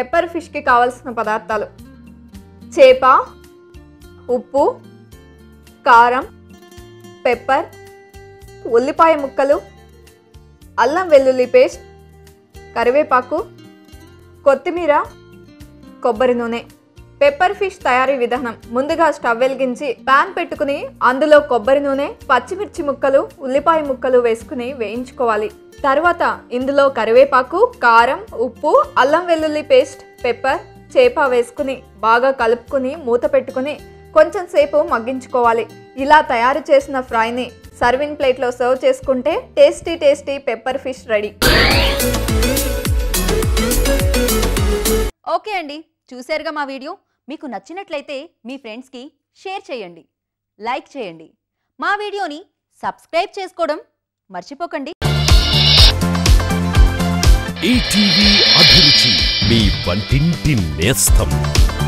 pepper ఫిష్కి కావలసిన పదార్థాలు చేప ఉప్పు కారం పెప్పర్ ఉల్లిపాయ ముక్కలు అల్లం వెల్లుల్లి పేస్ట్ కరివేపాకు కొత్తిమీర కొబ్బరి నూనె పెప్పర్ ఫిష్ తయారీ విధానం ముందుగా స్టవ్ వెలిగించి పాన్ పెట్టుకుని అందులో కొబ్బరి నూనె పచ్చిమిర్చి ముక్కలు ఉల్లిపాయ ముక్కలు వేసుకుని వేయించుకోవాలి తర్వాత ఇందులో కరివేపాకు కారం ఉప్పు అల్లం వెల్లుల్లి పేస్ట్ పెప్పర్ చేప వేసుకుని బాగా కలుపుకుని మూత పెట్టుకుని కొంచెం సేపు మగ్గించుకోవాలి ఇలా తయారు చేసిన ఫ్రైని సర్వింగ్ ప్లేట్లో సర్వ్ చేసుకుంటే tasty tasty pepper fish ready okay అండి చూశారుగా మా వీడియో మీకు నచ్చినట్లయితే మీ ఫ్రెండ్స్కి షేర్ చేయండి లైక్ చేయండి మా వీడియోని సబ్స్క్రైబ్ చేసుకోవడం మర్చిపోకండి ఈటీవీ అభిరుచి మీ వంటింటి నేస్తం